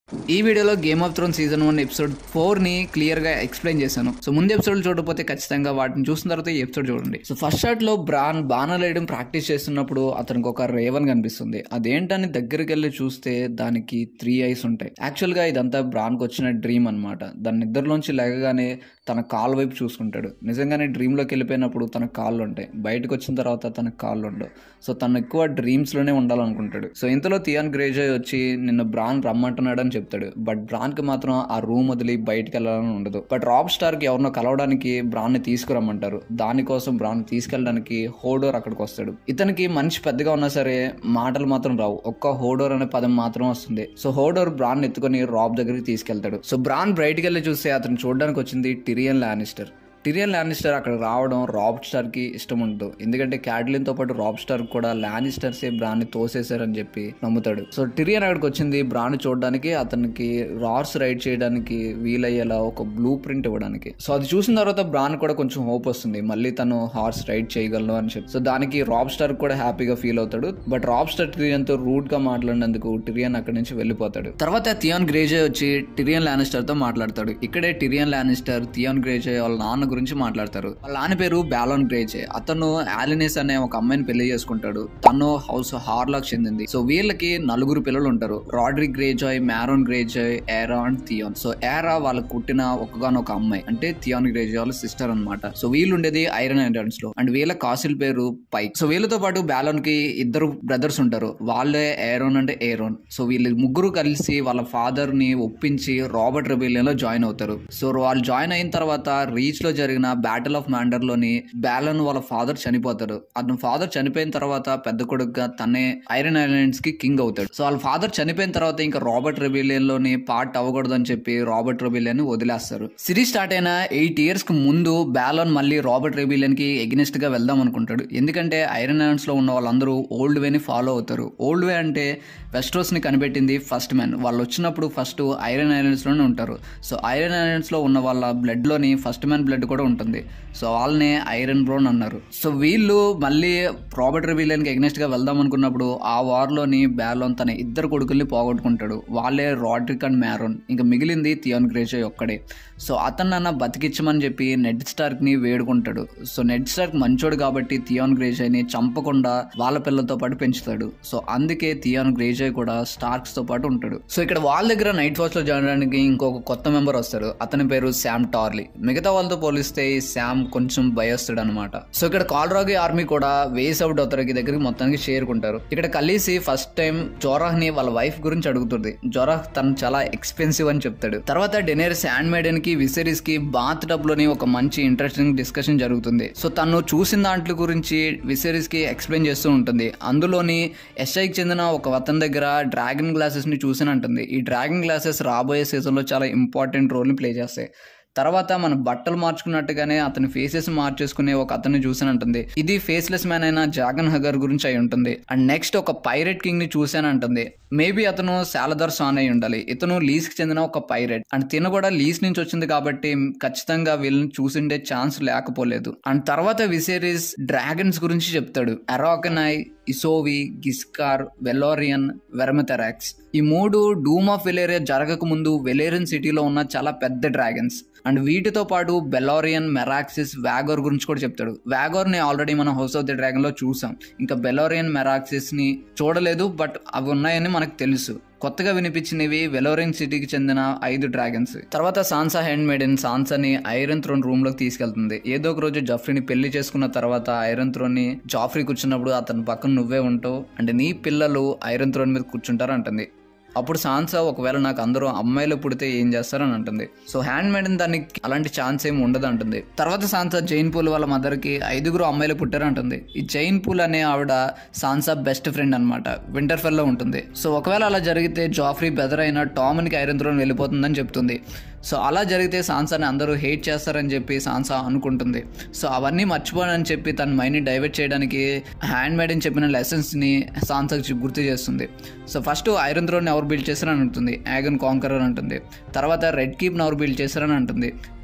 ఈ వీడియోలో Game of Throne season one episode four ని క్లియర్ గా ఎక్స్ప్లెయిన్ చేశాను సో ముందు ఎపిసోడ్ చూడకపోతే ఖచ్చితంగా వాటిని చూసిన తర్వాత ఈ ఎపిసోడ్ చూడండి సో ఫస్ట్ షాట్ లో బ్రాన్ బాణాలు వేయడం ప్రాక్టీస్ చేస్తున్నప్పుడు అతనికి ఒక రేవన్ కనిపిస్తుంది అదేంటని దగ్గరికి వెళ్ళి చూస్తే దానికి త్రీ ఐస్ ఉంటాయి యాక్చువల్ గా ఇదంతా బ్రాన్ కి వచ్చిన డ్రీమ్ అనమాట దాని నిద్రలోంచి లేగగానే తన కాల్ వైపు చూసుకుంటాడు నిజంగానే డ్రీమ్ లోకి వెళ్ళిపోయినప్పుడు తన కాళ్ళు ఉంటాయి బయటకు వచ్చిన తర్వాత తన కాళ్ళు ఉండవు సో తను ఎక్కువ డ్రీమ్స్ లోనే ఉండాలనుకుంటాడు సో ఇంతలో థియాన్ గ్రేజాయ్ వచ్చి నిన్న బ్రాన్ రమ్మంటున్నాడు అని చెప్తాడు బట్ బ్రాన్ కి మాత్రం ఆ రూమ్ వదిలి బయటకు వెళ్ళాలని ఉండదు బట్ రాబ్ స్టార్ కి ఎవరినో కలవడానికి బ్రాన్ ని తీసుకురమ్మంటారు దానికోసం బ్రాన్ తీసుకెళ్ళడానికి హోడోర్ అక్కడికి వస్తాడు ఇతనికి మనిషి పెద్దగా ఉన్నా సరే మాటలు మాత్రం రావు ఒక్క హోడోర్ అనే పదం మాత్రం వస్తుంది సో హోడోర్ బ్రాన్ ఎత్తుకొని రాబ్ దగ్గరికి తీసుకెళ్తాడు సో బ్రాన్ బయటికి వెళ్ళి చూస్తే అతను చూడడానికి వచ్చింది టిరియన్ లానిస్టర్ టిరియన్ లానిస్టర్ అక్కడ రావడం రాబ్ స్టార్ కి ఇష్టం ఉండదు ఎందుకంటే క్యాడ్లిన్ తో పాటు రాబ్ స్టార్ కూడా లానిస్టర్స్ బ్రాన్ ని తోసేశారని చెప్పి నమ్ముతాడు సో టిరియన్ అక్కడికి వచ్చింది బ్రాన్ చూడడానికి అతనికి రార్స్ రైడ్ చేయడానికి వీలయ్యేలా ఒక బ్లూ ప్రింట్ ఇవ్వడానికి సో అది చూసిన తర్వాత బ్రాన్ కూడా కొంచెం హోప్ వస్తుంది మళ్ళీ తను హార్స్ రైడ్ చేయగలను అని చెప్పి సో దానికి రాబ్ స్టార్ కూడా హ్యాపీగా ఫీల్ అవుతాడు బట్ రాబ్ స్టార్ టిరియన్ తో రూట్ గా మాట్లాడినందుకు టిరియన్ అక్కడి నుంచి వెళ్ళిపోతాడు తర్వాత థియాన్ గ్రేజే వచ్చి టిరియన్ లానిస్టర్ తో మాట్లాడతాడు ఇక్కడే టిరియన్ లానిస్టర్ థియాన్ గ్రేజే వాళ్ళ నాన్న గురించి మాట్లాడతారు వాళ్ళ నాన్న పేరు బ్యాలాన్ గ్రేజే అతను ఆలినిస్ అనే ఒక అమ్మాయిని పెళ్లి చేసుకుంటాడు తను హౌస్ హార్లాక్ చెందింది సో వీళ్ళకి నలుగురు పిల్లలు ఉంటారు రాడ్రిక్ గ్రేజాయ్ మ్యారోన్ గ్రేజాయ్ ఏరా అండ్ థియాన్ సో ఏరా వాళ్ళకు పుట్టిన ఒకగానొక అమ్మాయి అంటే థియాన్ గ్రేజాయ్ వాళ్ళ సిస్టర్ అనమాట సో వీళ్ళు ఉండేది ఐరన్ ఐలాండ్స్ లో అండ్ వీళ్ళ కాసిల్ పేరు పైక్ సో వీళ్ళతో పాటు బ్యాలాన్ కి ఇద్దరు బ్రదర్స్ ఉంటారు వాళ్ళే ఏరోన్ అంటే ఏరోన్ సో వీళ్ళు ముగ్గురు కలిసి వాళ్ళ ఫాదర్ ని ఒప్పించి రాబర్ట్ రెబిలియన్ లో జాయిన్ అవుతారు సో వాళ్ళు జాయిన్ అయిన తర్వాత రీచ్ లో జరిగిన బ్యాటిల్ ఆఫ్ మ్యాండర్ లోని బ్యాలన్ వాళ్ళ ఫాదర్ చనిపోతారు అతని ఫాదర్ చనిపోయిన తర్వాత పెద్ద కొడుకుగా తనే ఐరన్ ఐలాండ్స్ కి కింగ్ అవుతాడు సో వాళ్ళ ఫాదర్ చనిపోయిన తర్వాత ఇంకా రాబర్ట్ రెబిలియన్ లోని పార్ట్ అవ్వకూడదని చెప్పి రాబర్ట్ రెబిలియన్ ని వదిలేస్తారు సిరీస్ స్టార్ట్ అయిన ఎయిట్ ఇయర్స్ కి ముందు బ్యాలన్ మళ్ళీ రాబర్ట్ రెబిలియన్ కి ఎగ్నెస్ట్ గా వెళ్దాం అనుకుంటాడు ఎందుకంటే ఐరన్ ఐలాండ్స్ లో ఉన్న వాళ్ళందరూ ఓల్డ్ వేని ఫాలో అవుతారు ఓల్డ్ వే అంటే వెస్ట్రోస్ ని కనిపెట్టింది ఫస్ట్ మ్యాన్ వాళ్ళు వచ్చినప్పుడు ఫస్ట్ ఐరన్ ఐలాండ్స్ లోనే ఉంటారు సో ఐరన్ ఐలాండ్స్ లో ఉన్న వాళ్ళ బ్లడ్ లోని ఫస్ట్ మ్యాన్ బ్లడ్ కూడా ఉంటుంది సో వాళ్ళని ఐరన్ బ్రోన్ అన్నారు సో వీళ్ళు మళ్ళీ రాబర్ట్ రివిలియన్ కి ఎగ్నెస్ట్ గా వెళ్దాం అనుకున్నప్పుడు ఆ వార్ లోని బ్యాలోన్ తన ఇద్దరు కొడుకుల్ని పోగొట్టుకుంటాడు వాళ్ళే రాడ్రిక్ అండ్ మ్యారోన్ ఇంకా మిగిలింది థియాన్ గ్రేజే ఒక్కడే సో అతను నన్న బతికిచ్చమని చెప్పి నెడ్ స్టార్క్ ని వేడుకుంటాడు సో నెడ్ స్టార్క్ మంచోడు కాబట్టి థియాన్ గ్రేజాయ్ని చంపకుండా వాళ్ళ పిల్లలతో పాటు పెంచుతాడు సో అందుకే థియాన్ గ్రేజాయ్ కూడా స్టార్క్స్ తో పాటు ఉంటాడు సో ఇక్కడ వాళ్ళ దగ్గర నైట్ వాచ్ లో చేయడానికి ఇంకొక కొత్త మెంబర్ వస్తాడు అతని పేరు శామ్ టార్లీ మిగతా వాళ్ళతో పోలిస్తే ఈ శామ్ కొంచెం భయస్తుడు అనమాట సో ఇక్కడ కాల్రాగి ఆర్మీ కూడా వేస్ అవుట్ అవుతారు దగ్గరికి మొత్తానికి చేరుకుంటారు ఇక్కడ కలిసి ఫస్ట్ టైం జోరాహ్ ని వాళ్ళ వైఫ్ గురించి అడుగుతుంది జోరాహ్ తను చాలా ఎక్స్పెన్సివ్ అని చెప్తాడు తర్వాత డెనేర్ శాండ్ మేడన్ కి విసరీస్ కి బాత్ టబ్ లోని ఒక మంచి ఇంట్రెస్టింగ్ డిస్కషన్ జరుగుతుంది సో తను చూసిన దాంట్లో గురించి విసరీస్ కి ఎక్స్ప్లెయిన్ చేస్తూ ఉంటుంది అందులోని ఎస్ఐకి చెందిన ఒక అతని దగ్గర డ్రాగన్ గ్లాసెస్ ని చూసిన అంటుంది ఈ డ్రాగన్ గ్లాసెస్ రాబోయే సీజన్ లో చాలా ఇంపార్టెంట్ రోల్ ని ప్లే చేస్తాయి తర్వాత మన బట్టలు మార్చుకున్నట్టుగానే అతని ఫేసెస్ మార్చేసుకునే ఒక అతన్ని చూసానంటుంది ఇది ఫేస్లెస్ మ్యాన్ అయిన జాగన్ హగర్ గురించి అయి ఉంటుంది అండ్ నెక్స్ట్ ఒక పైరెట్ కింగ్ ని చూసానంటుంది మేబీ అతను సాలదర్ సాన్ అయి ఉండాలి ఇతను లీస్ కి చెందిన ఒక పైరెట్ అండ్ తిన కూడా లీస్ నుంచి వచ్చింది కాబట్టి ఖచ్చితంగా వీళ్ళని చూసిండే ఛాన్స్ లేకపోలేదు అండ్ తర్వాత విసేరీస్ డ్రాగన్స్ గురించి చెప్తాడు అరాకనై ఇసోవి గిస్కార్ వెలోరియన్ వెరమథెరాక్స్ ఈ మూడు డూమ్ ఆఫ్ వెలేరియా జరగక ముందు వెలేరియన్ సిటీలో ఉన్న చాలా పెద్ద డ్రాగన్స్ అండ్ వీటితో పాటు బెలోరియన్ మెరాక్సిస్ వ్యాగోర్ గురించి కూడా చెప్తాడు వ్యాగోర్ ని ఆల్రెడీ మనం హౌస్ ఆఫ్ ది డ్రాగన్ లో చూసాం ఇంకా బెలోరియన్ మెరాక్సిస్ ని చూడలేదు బట్ అవి ఉన్నాయని మనకు తెలుసు కొత్తగా వినిపించినవి వెలోరియన్ సిటీకి చెందిన ఐదు డ్రాగన్స్ తర్వాత సాన్సా హ్యాండ్ మేడ్ ఇన్ సాన్సాని ఐరన్ థ్రోన్ రూమ్ లోకి తీసుకెళ్తుంది ఏదో ఒక రోజు జఫ్రీని పెళ్లి చేసుకున్న తర్వాత ఐరన్ థ్రోన్ ని జాఫ్రీ కూర్చున్నప్పుడు అతని పక్కన నువ్వే ఉంటావు అండ్ నీ పిల్లలు ఐరన్ థ్రోన్ మీద కూర్చుంటారు అంటుంది అప్పుడు సాన్సా ఒకవేళ నాకు అందరూ అమ్మాయిలు పుడితే ఏం చేస్తారని అంటుంది సో హ్యాండ్ మేడ్ దానికి అలాంటి ఛాన్స్ ఏమి ఉండదు అంటుంది తర్వాత సాన్సా జైన్ పూల్ వాళ్ళ మదర్కి ఐదుగురు అమ్మాయిలు పుట్టారు అంటుంది ఈ జైన్ పూల్ అనే ఆవిడ సాన్సా బెస్ట్ ఫ్రెండ్ అనమాట వింటర్ఫెల్ లో ఉంటుంది సో ఒకవేళ అలా జరిగితే జాఫ్రీ బెదర్ అయిన టామ్కి ఐరన్ థ్రోన్ వెళ్ళిపోతుందని చెప్తుంది సో అలా జరిగితే సాన్సాని అందరూ హేట్ చేస్తారని చెప్పి సాన్సా అనుకుంటుంది సో అవన్నీ మర్చిపోనని చెప్పి తన మైండ్ని డైవర్ట్ చేయడానికి హ్యాండ్ మేడ్ అని చెప్పిన లెసన్స్ని సాన్సాకి గుర్తు చేస్తుంది సో ఫస్ట్ ఐరన్ థ్రోన్ ఎవరు బిల్డ్ చేశారని అంటుంది యాగన్ కాంకర్ అని అంటుంది తర్వాత రెడ్ కీప్ని ఎవరు బిల్డ్ చేశారని అంటుంది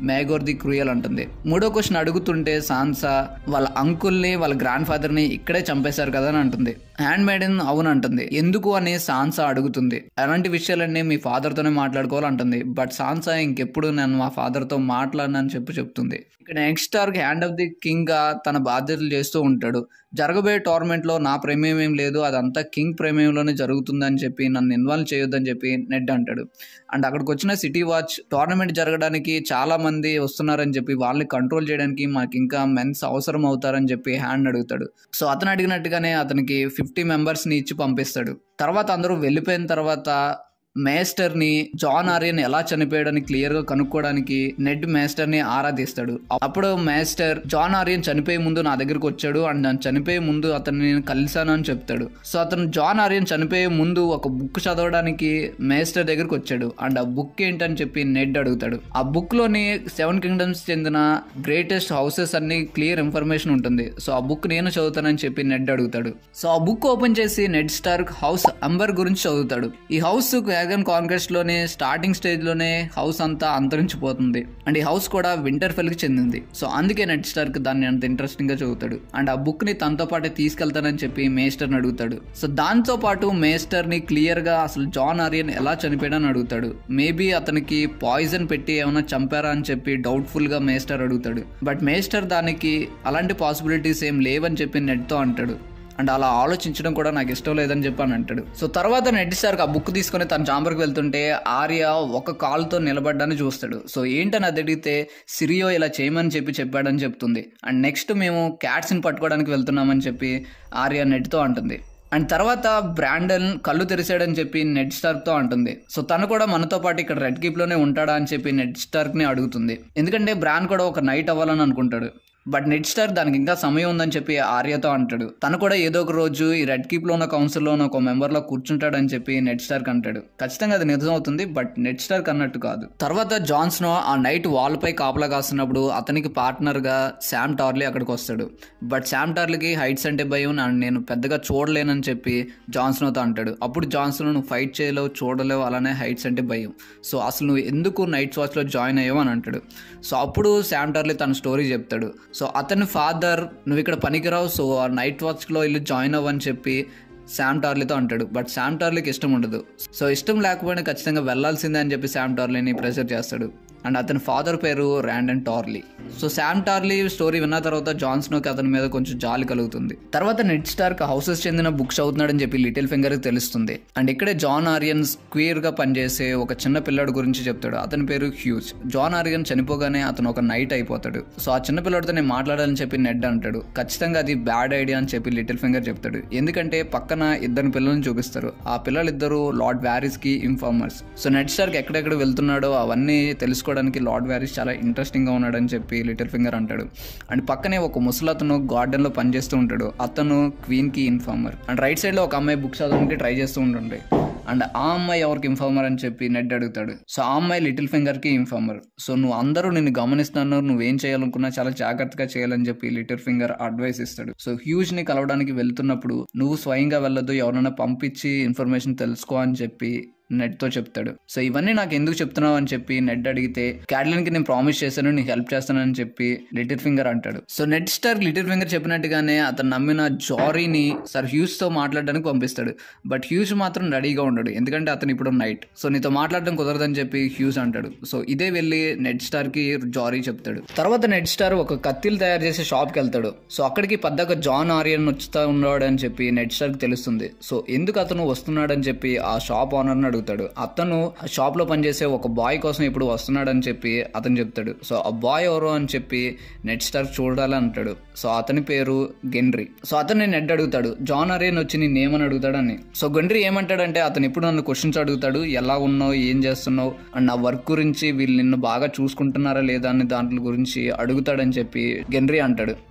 మేగోర్ ది క్రూయల్ అంటుంది మూడో క్వశ్చన్ అడుగుతుంటే సాన్సా వాళ్ళ అంకుల్ని వాళ్ళ గ్రాండ్ ఫాదర్ ని ఇక్కడే చంపేశారు కదా అని అంటుంది హ్యాండ్ మేడన్ అవును అంటుంది ఎందుకు అని సాన్సా అడుగుతుంది అలాంటి విషయాలన్నీ మీ ఫాదర్ తోనే మాట్లాడుకోవాలంటుంది బట్ సాన్సా ఇంకెప్పుడు నేను మా ఫాదర్ తో మాట్లాడనని చెప్పి చెప్తుంది ఇక్కడ నెక్స్ట్ ఆర్క్ హ్యాండ్ ఆఫ్ ది కింగ్ గా తన బాధ్యతలు చేస్తూ ఉంటాడు జరగబోయే టోర్నమెంట్ లో నా ప్రమేయం ఏం లేదు అదంతా కింగ్ ప్రమేయంలోనే జరుగుతుందని చెప్పి నన్ను ఇన్వాల్వ్ చేయొద్దని చెప్పి నెడ్ అంటాడు అండ్ అక్కడికి వచ్చిన సిటీ వాచ్ టోర్నమెంట్ జరగడానికి చాలా మంది వస్తున్నారని చెప్పి వాళ్ళని కంట్రోల్ చేయడానికి మనకి ఇంకా మెన్స్ అవసరం అవుతారని చెప్పి హ్యాండ్ అడుగుతాడు సో అతను అడిగినట్టుగానే అతనికి ఫిఫ్టీ మెంబర్స్ని ఇచ్చి పంపిస్తాడు తర్వాత అందరూ వెళ్ళిపోయిన తర్వాత మేస్టర్ ని జాన్ ఆర్యన్ ఎలా చనిపోయాడని క్లియర్ గా కనుక్కోవడానికి నెడ్ మేస్టర్ ని ఆరాధిస్తాడు అప్పుడు మేస్టర్ జాన్ ఆర్యన్ చనిపోయే ముందు నా దగ్గరకు వచ్చాడు అండ్ నేను చనిపోయే ముందు అతన్ని నేను కలిశాను అని చెప్తాడు సో అతను జాన్ ఆర్యన్ చనిపోయే ముందు ఒక బుక్ చదవడానికి మేస్టర్ దగ్గరకు వచ్చాడు అండ్ ఆ బుక్ ఏంటని చెప్పి నెడ్ అడుగుతాడు ఆ బుక్ లోని సెవెన్ కింగ్డమ్స్ చెందిన గ్రేటెస్ట్ హౌసెస్ అన్ని క్లియర్ ఇన్ఫర్మేషన్ ఉంటుంది సో ఆ బుక్ నేను చదువుతానని చెప్పి నెడ్ అడుగుతాడు సో ఆ బుక్ ఓపెన్ చేసి నెడ్ స్టార్క్ హౌస్ అంబర్ గురించి చదువుతాడు ఈ హౌస్ డ్రాగన్ కాంక్వెస్ట్ లోనే స్టార్టింగ్ స్టేజ్ లోనే హౌస్ అంతా అంతరించిపోతుంది అండ్ ఈ హౌస్ కూడా వింటర్ ఫెల్ కి చెందింది సో అందుకే నెట్ స్టార్క్ దాన్ని అంత ఇంట్రెస్టింగ్ గా చదువుతాడు అండ్ ఆ బుక్ ని తనతో పాటు తీసుకెళ్తానని చెప్పి మేస్టర్ ని అడుగుతాడు సో దాంతో పాటు మేస్టర్ ని క్లియర్ గా అసలు జాన్ ఆరియన్ ఎలా చనిపోయాడని అడుగుతాడు మేబీ అతనికి పాయిజన్ పెట్టి ఏమైనా చంపారా అని చెప్పి డౌట్ఫుల్ గా మేస్టర్ అడుగుతాడు బట్ మేస్టర్ దానికి అలాంటి పాసిబిలిటీస్ ఏం లేవని చెప్పి నెట్ తో అంటాడు అండ్ అలా ఆలోచించడం కూడా నాకు ఇష్టం లేదని చెప్పి అని అంటాడు సో తర్వాత నెట్ సార్ ఆ బుక్ తీసుకొని తన చాంబర్కి వెళ్తుంటే ఆర్య ఒక కాల్తో నిలబడ్డాన్ని చూస్తాడు సో ఏంటని అది అడిగితే సిరియో ఇలా చేయమని చెప్పి చెప్పాడని చెప్తుంది అండ్ నెక్స్ట్ మేము క్యాట్స్ని పట్టుకోవడానికి వెళ్తున్నామని చెప్పి ఆర్య నెట్తో అంటుంది అండ్ తర్వాత బ్రాండన్ కళ్ళు తెరిచాడని చెప్పి నెట్ స్టార్క్ తో అంటుంది సో తను కూడా మనతో పాటు ఇక్కడ రెడ్ కీప్ లోనే ఉంటాడా అని చెప్పి నెట్ స్టార్క్ ని అడుగుతుంది ఎందుకంటే బ్రాండ్ కూడా ఒక నైట్ అవ్వాలని అనుకుంటాడు బట్ నెట్ స్టార్ దానికి ఇంకా సమయం ఉందని చెప్పి ఆర్యతో అంటాడు తను కూడా ఏదో ఒక రోజు ఈ రెడ్ కీప్ లో ఉన్న కౌన్సిల్ లో ఉన్న ఒక మెంబర్ లో కూర్చుంటాడని చెప్పి నెట్ స్టార్క్ అంటాడు ఖచ్చితంగా అది నిజం అవుతుంది బట్ నెట్ స్టార్క్ అన్నట్టు కాదు తర్వాత జాన్స్నో ఆ నైట్ వాల్ పై కాపలా కాస్తున్నప్పుడు అతనికి పార్ట్నర్ గా శామ్ టార్లీ అక్కడికి వస్తాడు బట్ శామ్ టార్లీకి హైట్స్ అంటే భయం అండ్ నేను పెద్దగా చూడలేనని చెప్పి జాన్స్నోతో అంటాడు అప్పుడు జాన్స్నో నువ్వు ఫైట్ చేయలేవు చూడలేవు అలానే హైట్స్ అంటే భయం సో అసలు నువ్వు ఎందుకు నైట్ వాచ్లో జాయిన్ అయ్యావు అని అంటాడు సో అప్పుడు శామ్ టార్లీ తన స్టోరీ చెప్తాడు సో అతని ఫాదర్ నువ్వు ఇక్కడ పనికిరావు సో ఆ నైట్ వాచ్లో వెళ్ళి జాయిన్ అవ్వని చెప్పి శామ్ టార్లీతో అంటాడు బట్ శామ్ టార్లీకి ఇష్టం ఉండదు సో ఇష్టం లేకపోయినా ఖచ్చితంగా వెళ్ళాల్సిందే అని చెప్పి శామ్ టార్లీని ప్రెషర్ చేస్తాడు అండ్ అతని ఫాదర్ పేరు Randyll Tarly so Sam Tarly story విన్న తర్వాత జాన్స్నోకి అతని మీద కొంచెం జాలి కలుగుతుంది తర్వాత నెట్ స్టార్క్ హౌసెస్ చెందిన బుక్స్ అవుతున్నాడని చెప్పి లిటిల్ ఫింగర్ తెలుస్తుంది అండ్ ఇక్కడే జాన్ ఆరియన్స్ క్వియర్ గా పనిచేసే ఒక చిన్న పిల్లాడు గురించి చెప్తాడు అతని పేరు హ్యూజ్ జాన్ ఆరియన్ చనిపోగానే అతను ఒక నైట్ అయిపోతాడు సో ఆ చిన్న పిల్లాడితో నేను మాట్లాడాలని చెప్పి నెడ్ అంటాడు ఖచ్చితంగా అది బ్యాడ్ ఐడియా అని చెప్పి లిటిల్ ఫింగర్ చెప్తాడు ఎందుకంటే పక్కన ఇద్దరు పిల్లల్ని చూపిస్తారు ఆ పిల్లలిద్దరు లార్డ్ వ్యారిస్ కి ఇన్ఫార్మర్స్ సో నెట్ స్టార్క్ ఎక్కడెక్కడ వెళ్తున్నాడో అవన్నీ తెలుసుకోవడానికి లార్డ్ వ్యారిస్ చాలా ఇంట్రెస్టింగ్ గా ఉన్నాడని చెప్పి లిటిల్ ఫింగర్ అంటాడు అండ్ పక్కనే ఒక ముసలతను గార్డెన్ లో పనిచేస్తూ ఉంటాడు అతను క్వీన్ కి ఇన్ఫార్మర్ అండ్ రైట్ సైడ్ లో ఒక అమ్మాయి బుక్ చదవడానికి ట్రై చేస్తూ ఉంటుండే అండ్ ఆ అమ్మాయి ఎవరికి ఇన్ఫార్మర్ అని చెప్పి నెట్ అడుగుతాడు సో ఆ అమ్మాయి లిటిల్ ఫింగర్ కి ఇన్ఫార్మర్ సో నువ్వు అందరూ నిన్ను గమనిస్తున్నాను నువ్వేం చేయాలనుకున్నా చాలా జాగ్రత్తగా చేయాలని చెప్పి లిటిల్ ఫింగర్ అడ్వైస్ ఇస్తాడు సో హ్యూజ్ ని కలవడానికి వెళ్తున్నప్పుడు నువ్వు స్వయంగా వెళ్ళొద్దు ఎవరైనా పంపించి ఇన్ఫర్మేషన్ తెలుసుకో అని చెప్పి నెట్ తో చెప్తాడు సో ఇవన్నీ నాకు ఎందుకు చెప్తున్నావు అని చెప్పి నెట్ అడిగితే క్యాడ్లిన్ కి నేను ప్రామిస్ చేశాను నీకు హెల్ప్ చేస్తానని చెప్పి లిటిల్ ఫింగర్ అంటాడు so Ned Stark Littlefinger చెప్పినట్టుగానే అతను నమ్మిన జారీని సార్ హ్యూజ్ తో మాట్లాడడానికి పంపిస్తాడు బట్ హ్యూజ్ మాత్రం రెడీగా ఉండడు ఎందుకంటే అతను ఇప్పుడు నైట్ సో నీతో మాట్లాడడం కుదరదని చెప్పి హ్యూజ్ అంటాడు సో ఇదే వెళ్ళి నెట్ స్టార్ కి జారీ చెప్తాడు తర్వాత నెట్ స్టార్ ఒక కత్తిలు తయారు చేసే షాప్ కి వెళ్తాడు సో అక్కడికి పెద్దగా జాన్ ఆరియన్ వచ్చుతా ఉన్నాడు అని చెప్పి నెట్ స్టార్ కి తెలుస్తుంది సో ఎందుకు అతను వస్తున్నాడని చెప్పి ఆ షాప్ ఓనర్ ని అడుగుతాడు అతను షాప్ లో పనిచేసే ఒక బాయ్ కోసం ఇప్పుడు వస్తున్నాడని చెప్పి అతను చెప్తాడు సో ఆ బాయ్ ఎవరు అని చెప్పి నెట్ స్టార్ చూడాలి అంటాడు సో అతని పేరు గెన్రీ సో అతన్ని నెట్ అడుగుతాడు జాన్ అరేన్ వచ్చి నేను ఏమని అడుగుతాడని సో గెన్రీ ఏమంటాడంటే అతను ఇప్పుడు నన్ను క్వశ్చన్స్ అడుగుతాడు ఎలా ఉన్నావు ఏం చేస్తున్నావు అండ్ నా వర్క్ గురించి వీళ్ళు నిన్ను బాగా చూసుకుంటున్నారా లేదా అని దాంట్లో గురించి అడుగుతాడని చెప్పి గెన్రీ అంటాడు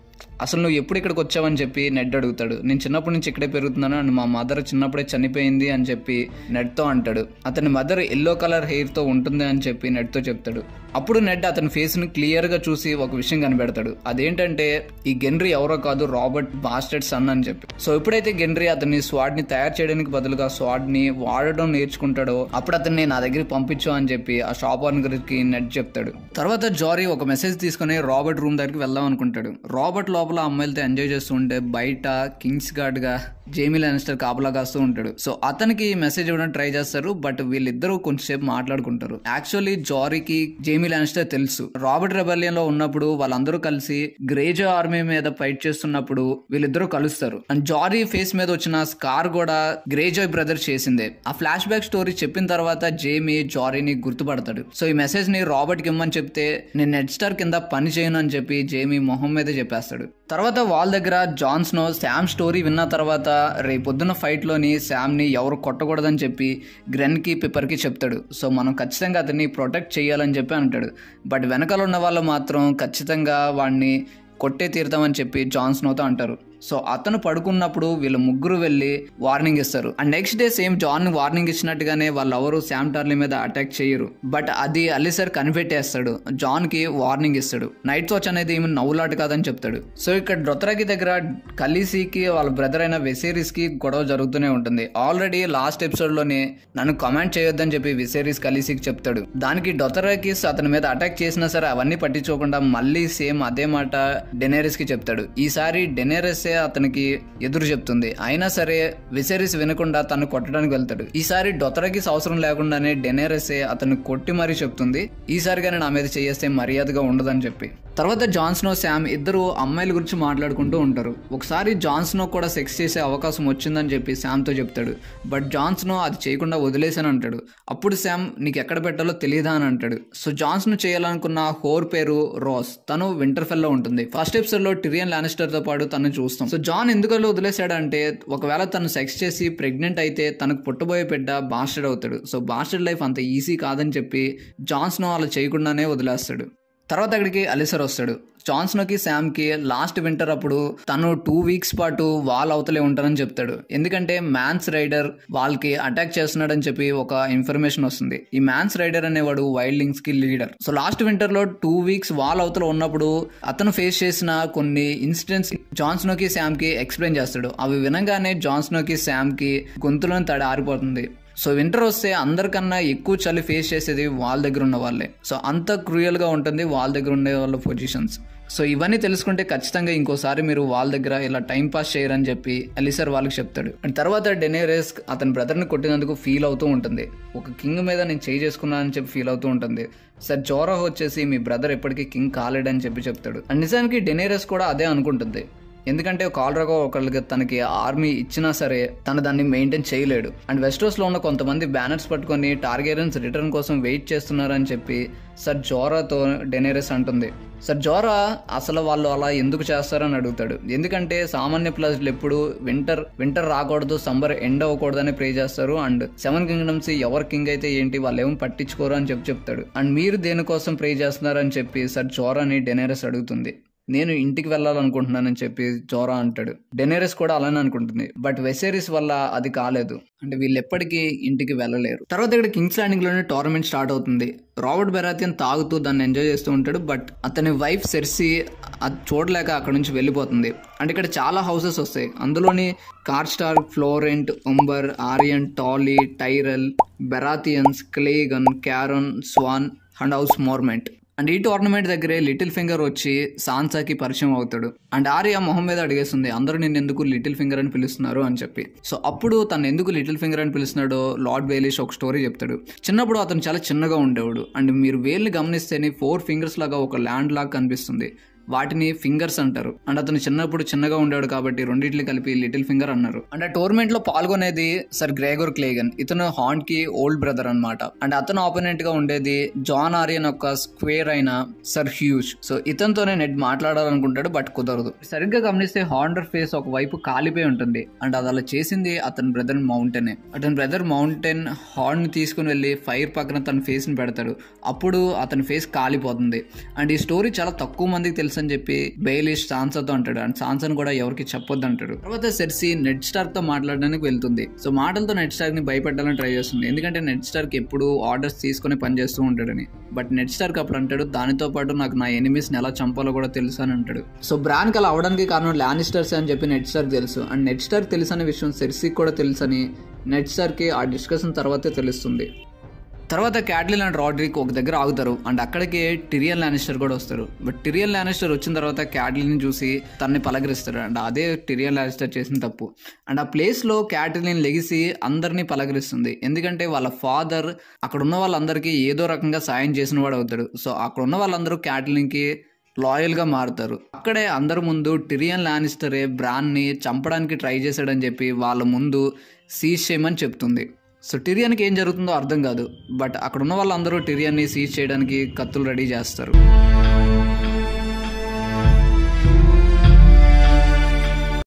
అసలు నువ్వు ఎప్పుడు ఇక్కడికి వచ్చావని చెప్పి నెడ్ అడుగుతాడు నేను చిన్నప్పటి నుంచి ఇక్కడే పెరుగుతున్నాను అండ్ మా మదర్ చిన్నప్పుడే చనిపోయింది అని చెప్పి నెడ్తో అంటాడు అతని మదర్ ఎల్లో కలర్ హెయిర్తో ఉంటుంది అని చెప్పి నెడ్తో చెప్తాడు అప్పుడు నెడ్ అతని ఫేస్ని క్లియర్గా చూసి ఒక విషయం కనిపెడతాడు అదేంటంటే ఈ గెన్రీ ఎవరో కాదు రాబర్ట్ బాస్టెడ్ సన్ అని చెప్పి సో ఎప్పుడైతే గెన్రీ అతని స్వాడ్ ని తయారు చేయడానికి బదులుగా స్వాడ్ ని వాడడం నేర్చుకుంటాడో అప్పుడు అతన్ని నా దగ్గరికి పంపించు అని చెప్పి ఆ షాప్ ఓనర్ కి నెట్ చెప్తాడు తర్వాత జారీ ఒక మెసేజ్ తీసుకుని రాబర్ట్ రూమ్ దగ్గరికి వెళ్దాం అనుకుంటాడు రాబర్ట్ లోపల అమ్మాయిలతో ఎంజాయ్ చేస్తూ ఉంటే బయట కింగ్స్ గార్డ్ గా జేమీ లానిస్టర్ కాపలా కాస్తూ ఉంటాడు సో అతనికి ఈ మెసేజ్ ఇవ్వడం ట్రై చేస్తారు బట్ వీళ్ళిద్దరూ కొంచెంసేపు మాట్లాడుకుంటారు యాక్చువల్లీ జారీకి జేమీ లానిస్టర్ తెలుసు రాబర్ట్ రెబలియన్ లో ఉన్నప్పుడు వాళ్ళందరూ కలిసి గ్రేజో ఆర్మీ మీద ఫైట్ చేస్తున్నప్పుడు వీళ్ళిద్దరూ కలుస్తారు అండ్ జారీ ఫేస్ మీద వచ్చిన స్కార్ కూడా గ్రేజాయ్ బ్రదర్ చేసిందే ఆ ఫ్లాష్ బ్యాక్ స్టోరీ చెప్పిన తర్వాత జేమీ జారీని గుర్తుపడతాడు సో ఈ మెసేజ్ ని రాబర్ట్ కి ఇమ్మని చెప్తే నేను నెట్ స్టార్ కింద పని చేయను అని చెప్పి జేమీ మొహం మీద చెప్పేస్తాడు తర్వాత వాళ్ళ దగ్గర జాన్స్నో శామ్ స్టోరీ విన్న తర్వాత రేపొద్దున ఫైట్ లోని శామ్ ని ఎవరు కొట్టకూడదని చెప్పి గ్రెన్ కి పిప్పర్ కి చెప్తాడు సో మనం ఖచ్చితంగా అతన్ని ప్రొటెక్ట్ చేయాలని చెప్పి అంటాడు బట్ వెనకాల ఉన్న వాళ్ళు మాత్రం ఖచ్చితంగా వాడిని కొట్టే తీరుతామని చెప్పి జాన్స్నోతో అంటారు సో అతను పడుకున్నప్పుడు వీళ్ళు ముగ్గురు వెళ్ళి వార్నింగ్ ఇస్తారు and next day same Jon warning ఇచ్చినట్టుగానే వాళ్ళు ఎవరు శామ్ టార్లీ మీద అటాక్ చేయరు బట్ అది అలిసర్ కనిపెట్టేస్తాడు జాన్ కి వార్నింగ్ ఇస్తాడు నైట్ వాచ్ అనేది ఏమి నవ్వులాట కాదని చెప్తాడు సో ఇక్కడ డొతరాకి దగ్గర కలిసికి వాళ్ళ బ్రదర్ అయిన వెసేరిస్ కి గొడవ జరుగుతూనే ఉంటుంది ఆల్రెడీ లాస్ట్ ఎపిసోడ్ లోనే నన్ను కమాండ్ చేయొద్దని చెప్పి విసేరిస్ కలిసికి చెప్తాడు దానికి డొతరాకిస్ అతని మీద అటాక్ చేసినా సరే అవన్నీ పట్టించుకోకుండా మళ్ళీ సేమ్ అదే మాట డెనేరిస్ కి చెప్తాడు ఈసారి డెనేరసే అతనికి ఎదురు చెప్తుంది అయినా సరే విసేరిస్ వినకుండా తను కొట్టడానికి వెళ్తాడు ఈసారి డొతరకిస్ అవసరం లేకుండానే డెనేరసే అతను కొట్టి మరీ చెప్తుంది ఈసారిగానే నా మీద చేస్తే మర్యాదగా ఉండదని చెప్పి తర్వాత జాన్స్నో శామ్ ఇద్దరు అమ్మాయిల గురించి మాట్లాడుకుంటూ ఉంటారు ఒకసారి జాన్స్నో కూడా సెక్స్ చేసే అవకాశం వచ్చిందని చెప్పి శామ్తో చెప్తాడు బట్ జాన్స్నో అది చేయకుండా వదిలేసాను అంటాడు అప్పుడు శామ్ నీకు ఎక్కడ పెట్టాలో తెలియదా అని అంటాడు సో జాన్స్ను చేయాలనుకున్న హోర్ పేరు రోస్ తను వింటర్ఫెల్ లో ఉంటుంది ఫస్ట్ ఎపిసోడ్ లో టిరియన్ లానిస్టర్ తో పాటు తను చూస్తాం సో జాన్ ఎందుకలో వదిలేశాడంటే ఒకవేళ తను సెక్స్ చేసి ప్రెగ్నెంట్ అయితే తనకు పుట్టబోయే బిడ్డ బాస్టర్డ్ అవుతాడు సో బాస్టర్డ్ లైఫ్ అంత ఈజీ కాదని చెప్పి జాన్స్నో అలా చేయకుండానే వదిలేస్తాడు తర్వాత అక్కడికి అలిసర్ వస్తాడు జాన్స్నోకి శామ్కి లాస్ట్ వింటర్ అప్పుడు తను టూ వీక్స్ పాటు వాళ్ళ అవతలే ఉంటానని చెప్తాడు ఎందుకంటే మ్యాన్స్ రైడర్ వాళ్ళకి అటాక్ చేస్తున్నాడని చెప్పి ఒక ఇన్ఫర్మేషన్ వస్తుంది ఈ మ్యాన్స్ రైడర్ అనేవాడు వైల్డింగ్స్ కి లీడర్ సో లాస్ట్ వింటర్ లో టూ వీక్స్ వాళ్ళ అవతల ఉన్నప్పుడు అతను ఫేస్ చేసిన కొన్ని ఇన్సిడెంట్స్ జాన్స్నోకి శామ్కి ఎక్స్ప్లెయిన్ చేస్తాడు అవి వినగానే జాన్స్నోకి శామ్కి గొంతులోని తడి ఆరిపోతుంది సో వింటర్ వస్తే అందరికన్నా ఎక్కువ చలి ఫేస్ చేసేది వాళ్ళ దగ్గర ఉన్న వాళ్ళే సో అంత క్రూయల్గా ఉంటుంది వాళ్ళ దగ్గర ఉండే వాళ్ళ పొజిషన్స్ సో ఇవన్నీ తెలుసుకుంటే ఖచ్చితంగా ఇంకోసారి మీరు వాళ్ళ దగ్గర ఇలా టైం పాస్ చేయరని చెప్పి అలిసర్ వాళ్ళకి చెప్తాడు అండ్ తర్వాత డెనేరెస్ అతని బ్రదర్ని కొట్టినందుకు ఫీల్ అవుతూ ఉంటుంది ఒక కింగ్ మీద నేను చేయి చేసుకున్నానని చెప్పి ఫీల్ అవుతూ ఉంటుంది సార్ జోరా వచ్చేసి మీ బ్రదర్ ఎప్పటికీ కింగ్ కాలేడని చెప్పి చెప్తాడు అండ్ నిజానికి డెనేరెస్ కూడా అదే అనుకుంటుంది ఎందుకంటే కాల్రగో ఒకళ్ళకి తనకి ఆర్మీ ఇచ్చినా సరే తను దాన్ని మెయింటైన్ చేయలేడు అండ్ వెస్టోస్ లో ఉన్న కొంతమంది బ్యానర్స్ పట్టుకొని టార్గెరియన్స్ రిటర్న్ కోసం వెయిట్ చేస్తున్నారని చెప్పి సర్ జోరాతో డెనేరెస్ అంటుంది సర్ జోరా అసలు వాళ్ళు అలా ఎందుకు చేస్తారని అడుగుతాడు ఎందుకంటే సామాన్య ప్రజలు ఎప్పుడు వింటర్ వింటర్ రాకూడదు సమ్మర్ ఎండ్ అవ్వకూడదని ప్రే చేస్తారు అండ్ సెవెన్ కింగ్డమ్స్ ఎవరు కింగ్ అయితే ఏంటి వాళ్ళు ఏమో పట్టించుకోరు అని చెప్పి చెప్తాడు అండ్ మీరు దేనికోసం ప్రే చేస్తున్నారని చెప్పి సర్ జోరాని డెనేరెస్ అడుగుతుంది నేను ఇంటికి వెళ్ళాలనుకుంటున్నానని చెప్పి జోరా అంటాడు డెనేరస్ కూడా అలానే అనుకుంటుంది బట్ వెసేరిస్ వల్ల అది కాలేదు అంటే వీళ్ళు ఎప్పటికీ ఇంటికి వెళ్ళలేరు తర్వాత ఇక్కడ కింగ్స్ ల్యాండింగ్ లోనే టోర్నమెంట్ స్టార్ట్ అవుతుంది రాబర్ట్ బెరాతియన్ తాగుతూ దాన్ని ఎంజాయ్ చేస్తూ ఉంటాడు బట్ అతని వైఫ్ సెర్సి అది చూడలేక అక్కడ నుంచి వెళ్ళిపోతుంది అంటే ఇక్కడ చాలా హౌసెస్ వస్తాయి అందులోని Karstark Florent Umber Arryn Tully Tyrell Baratheons Clegane Caron Swann and house Mormont and ఈ టోర్నమెంట్ దగ్గరే లిటిల్ ఫింగర్ వచ్చి సాన్సాకి పరిచయం అవుతాడు అండ్ ఆర్య మొహం మీద అడిగేస్తుంది అందరూ నేను ఎందుకు లిటిల్ ఫింగర్ అని పిలుస్తున్నారు అని చెప్పి సో అప్పుడు తను ఎందుకు లిటిల్ ఫింగర్ అని పిలుస్తున్నాడో లార్డ్ బెయిలిష్ ఒక స్టోరీ చెప్తాడు చిన్నప్పుడు అతను చాలా చిన్నగా ఉండేవాడు అండ్ మీరు వేళ్ళు గమనిస్తేనే ఫోర్ ఫింగర్స్ లాగా ఒక ల్యాండ్ లాగా కనిపిస్తుంది వాటిని ఫింగర్స్ అంటారు అండ్ అతను చిన్నప్పుడు చిన్నగా ఉండేవాడు కాబట్టి రెండింటిని కలిపి లిటిల్ ఫింగర్ అన్నారు అండ్ ఆ టోర్నమెంట్ లో పాల్గొనేది సర్ గ్రేగోర్ క్లేగన్ ఇతను హాండ్ కి ఓల్డ్ బ్రదర్ అనమాట అండ్ అతను ఆపోనెంట్ గా ఉండేది జాన్ ఆరియన్ యొక్క స్క్వేర్ అయిన సర్ హ్యూజ్ సో ఇతనితోనే నెట్ మాట్లాడాలనుకుంటాడు బట్ కుదరదు సరిగ్గా గమనిస్తే హాండర్ ఫేస్ ఒక వైపు కాలిపోయి ఉంటుంది అండ్ అది అలా చేసింది అతని బ్రదర్ మౌంటైనే అతని బ్రదర్ మౌంటైన్ హార్న్ తీసుకుని వెళ్ళి ఫైర్ పక్కన తన ఫేస్ ని పెడతాడు అప్పుడు అతని ఫేస్ కాలిపోతుంది అండ్ ఈ స్టోరీ చాలా తక్కువ మందికి తెలుసు తెలుసు అని చెప్పి బెయిలిష్ సాన్సాతో అంటాడు అండ్ సాన్సన్ కూడా ఎవరికి చెప్పొద్దు అంటాడు తర్వాత సెర్సీ నెట్ స్టార్క్ తో మాట్లాడడానికి వెళ్తుంది సో మాటలతో నెట్ స్టార్క్ ని భయపెట్టాలని ట్రై చేస్తుంది ఎందుకంటే నెట్ స్టార్క్ ఎప్పుడు ఆర్డర్స్ తీసుకొని పనిచేస్తూ ఉంటాడని బట్ నెట్ స్టార్క్ అప్పుడు అంటాడు దానితో పాటు నాకు నా ఎనిమిస్ ని ఎలా చంపాలో కూడా తెలుసు అని అంటాడు సో బ్రాన్ అలా అవడానికి కారణం లానిస్టర్స్ అని చెప్పి నెట్ స్టార్క్ తెలుసు అండ్ నెట్ స్టార్క్ తెలుసు అనే విషయం సెర్సీకి కూడా తెలుసు అని నెట్ స్టార్కి ఆ డిస్కషన్ తర్వాతే తెలుస్తుంది తర్వాత క్యాట్లిన్ అండ్ రాడ్రిక్ ఒక దగ్గర ఆగుతారు అండ్ అక్కడికి టిరియల్ లానిస్టర్ కూడా వస్తారు బట్ టిరియల్ లానిస్టర్ వచ్చిన తర్వాత క్యాట్లిన్ చూసి తనని పలకరిస్తారు అండ్ అదే టిరియల్ లానిస్టర్ చేసిన తప్పు అండ్ ఆ ప్లేస్లో క్యాట్లిన్ లెగిసి అందరినీ పలకరిస్తుంది ఎందుకంటే వాళ్ళ ఫాదర్ అక్కడ ఉన్న వాళ్ళందరికీ ఏదో రకంగా సాయం చేసిన వాడు అవుతాడు సో అక్కడ ఉన్న వాళ్ళందరూ క్యాట్లిన్కి లాయల్గా మారుతారు అక్కడే అందరి ముందు టిరియన్ లానిస్టరే బ్రాన్ని చంపడానికి ట్రై చేశాడని చెప్పి వాళ్ళ ముందు సీజ్ చేయమని చెప్తుంది సో టిరియానికి ఏం జరుగుతుందో అర్థం కాదు బట్ అక్కడ ఉన్న వాళ్ళందరూ టిరియాన్ని సీజ్ చేయడానికి కత్తులు రెడీ చేస్తారు